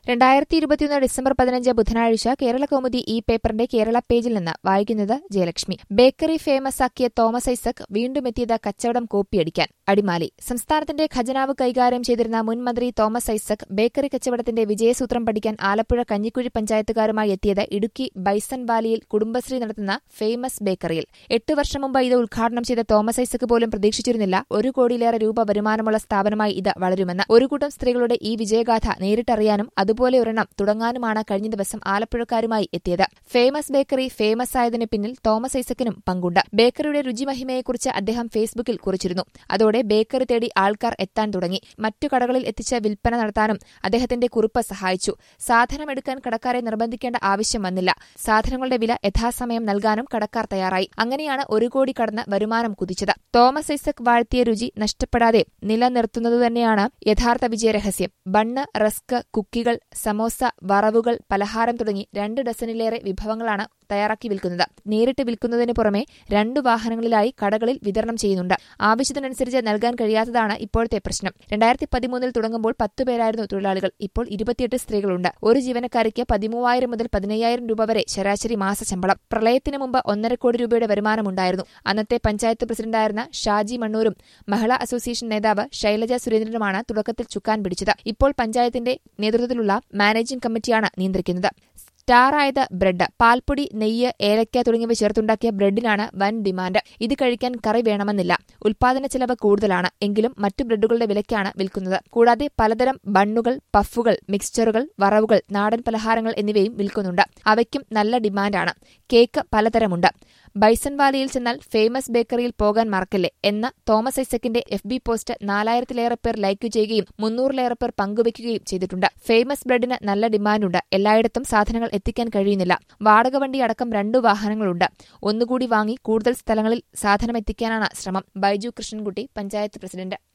രണ്ടായിരത്തി ഇരുപത്തിയൊന്ന് ഡിസംബർ പതിനഞ്ച് ബുധനാഴ്ച കേരള കൗമുദി ഈ പേപ്പറിന്റെ കേരള പേജിൽ നിന്ന് വായിക്കുന്നത് ജയലക്ഷ്മി ബേക്കറി ഫേമസ് ആക്കിയ തോമസ് ഐസക് വീണ്ടും എത്തിയത് കച്ചവടം കോപ്പിയടിക്കാൻ അടിമാലി സംസ്ഥാനത്തിന്റെ ഖജനാവ് കൈകാര്യം ചെയ്തിരുന്ന മുൻ മന്ത്രി തോമസ് ഐസക് ബേക്കറി കച്ചവടത്തിന്റെ വിജയസൂത്രം പഠിക്കാൻ ആലപ്പുഴ കഞ്ഞിക്കുഴി പഞ്ചായത്തുകാരുമായി എത്തിയത് ഇടുക്കി ബൈസൺ വാലിയിൽ കുടുംബശ്രീ നടത്തുന്ന ഫേമസ് ബേക്കറിയിൽ എട്ട് വർഷം മുമ്പ് ഇത് ഉദ്ഘാടനം ചെയ്ത തോമസ് ഐസക് പോലും പ്രതീക്ഷിച്ചിരുന്നില്ല ഒരു കോടിയിലേറെ രൂപ വരുമാനമുള്ള സ്ഥാപനമായി ഇത് വളരുമെന്ന് ഒരു കൂട്ടം സ്ത്രീകളുടെ ഈ വിജയഗാഥ നേരിട്ടറിയാനും അതുപോലെ ഒരെണ്ണം തുടങ്ങാനുമാണ് കഴിഞ്ഞ ദിവസം ആലപ്പുഴക്കാരുമായി എത്തിയത് ഫേമസ് ബേക്കറി ഫേമസ് ആയതിന് പിന്നിൽ തോമസ് ഐസക്കിനും പങ്കുണ്ട് ബേക്കറിയുടെ രുചിമഹിമയെക്കുറിച്ച് അദ്ദേഹം ഫേസ്ബുക്കിൽ കുറിച്ചിരുന്നു അതോടെ ബേക്കറി തേടി ആൾക്കാർ എത്താൻ തുടങ്ങി മറ്റു കടകളിൽ എത്തിച്ച് വിൽപ്പന നടത്താനും അദ്ദേഹത്തിന്റെ കുറിപ്പ് സഹായിച്ചു സാധനം എടുക്കാൻ കടക്കാരെ നിർബന്ധിക്കേണ്ട ആവശ്യം വന്നില്ല സാധനങ്ങളുടെ വില യഥാസമയം നൽകാനും കടക്കാർ തയ്യാറായി അങ്ങനെയാണ് ഒരു കോടി കടന്ന് വരുമാനം കുതിച്ചത് തോമസ് ഐസക് വാഴ്ത്തിയ രുചി നഷ്ടപ്പെടാതെ നിലനിർത്തുന്നതുതന്നെയാണ് യഥാർത്ഥ വിജയരഹസ്യം ബണ്ണ് റസ്ക് കുക്കികൾ സമോസ വറവുകൾ പലഹാരം തുടങ്ങി രണ്ട് ഡസനിലേറെ വിഭവങ്ങളാണ് തയ്യാറാക്കി വിൽക്കുന്നത് നേരിട്ട് വിൽക്കുന്നതിന് പുറമെ രണ്ടു വാഹനങ്ങളിലായി കടകളിൽ വിതരണം ചെയ്യുന്നുണ്ട് ആവശ്യത്തിനനുസരിച്ച് നൽകാൻ കഴിയാത്തതാണ് ഇപ്പോഴത്തെ പ്രശ്നം രണ്ടായിരത്തി പതിമൂന്നിൽ തുടങ്ങുമ്പോൾ പത്തു പേരായിരുന്നു തൊഴിലാളികൾ ഇപ്പോൾ ഇരുപത്തിയെട്ട് സ്ത്രീകളുണ്ട് ഒരു ജീവനക്കാരിക്ക് പതിമൂവായിരം മുതൽ പതിനയ്യായിരം രൂപ വരെ ശരാശരി മാസശമ്പളം പ്രളയത്തിന് മുമ്പ് ഒന്നര കോടി രൂപയുടെ വരുമാനമുണ്ടായിരുന്നു അന്നത്തെ പഞ്ചായത്ത് പ്രസിഡന്റായിരുന്ന ഷാജി മണ്ണൂരും മഹിളാ അസോസിയേഷൻ നേതാവ് ശൈലജ സുരേന്ദ്രനുമാണ് തുടക്കത്തിൽ ചുക്കാൻ പിടിച്ചത് ഇപ്പോൾ പഞ്ചായത്തിന്റെ നേതൃത്വത്തിലുള്ള മാനേജിംഗ് കമ്മിറ്റിയാണ് നിയന്ത്രിക്കുന്നത് സ്റ്റാറായത് ബ്രെഡ് പാൽപ്പൊടി നെയ്യ് ഏലക്ക തുടങ്ങിയവ ചേർത്തുണ്ടാക്കിയ ബ്രെഡിനാണ് വൻ ഡിമാൻഡ് ഇത് കഴിക്കാൻ കറി വേണമെന്നില്ല ഉൽപാദന ചെലവ് കൂടുതലാണ് എങ്കിലും മറ്റു ബ്രെഡുകളുടെ വിലയ്ക്കാണ് വിൽക്കുന്നത് കൂടാതെ പലതരം ബണ്ണുകൾ പഫുകൾ മിക്സ്ചറുകൾ വറവുകൾ നാടൻ പലഹാരങ്ങൾ എന്നിവയും വിൽക്കുന്നുണ്ട് അവയ്ക്കും നല്ല ഡിമാൻഡാണ് കേക്ക് പലതരമുണ്ട് ബൈസൺ വാലിയിൽ ചെന്നാൽ ഫേമസ് ബേക്കറിയിൽ പോകാൻ മറക്കല്ലേ എന്ന തോമസ് ഐസക്കിന്റെ എഫ് ബി പോസ്റ്റ് നാലായിരത്തിലേറെ പേർ ലൈക്ക് ചെയ്യുകയും മുന്നൂറിലേറെ പേർ പങ്കുവയ്ക്കുകയും ചെയ്തിട്ടുണ്ട് ഫേമസ് ബ്രെഡിന് നല്ല ഡിമാൻഡുണ്ട് എല്ലായിടത്തും സാധനങ്ങൾ എത്തിക്കാൻ കഴിയുന്നില്ല വാടക വണ്ടി അടക്കം രണ്ടു വാഹനങ്ങളുണ്ട് ഒന്നുകൂടി വാങ്ങി കൂടുതൽ സ്ഥലങ്ങളിൽ സാധനം എത്തിക്കാനാണ് ശ്രമം ബൈജു കൃഷ്ണൻകുട്ടി പഞ്ചായത്ത് പ്രസിഡന്റ്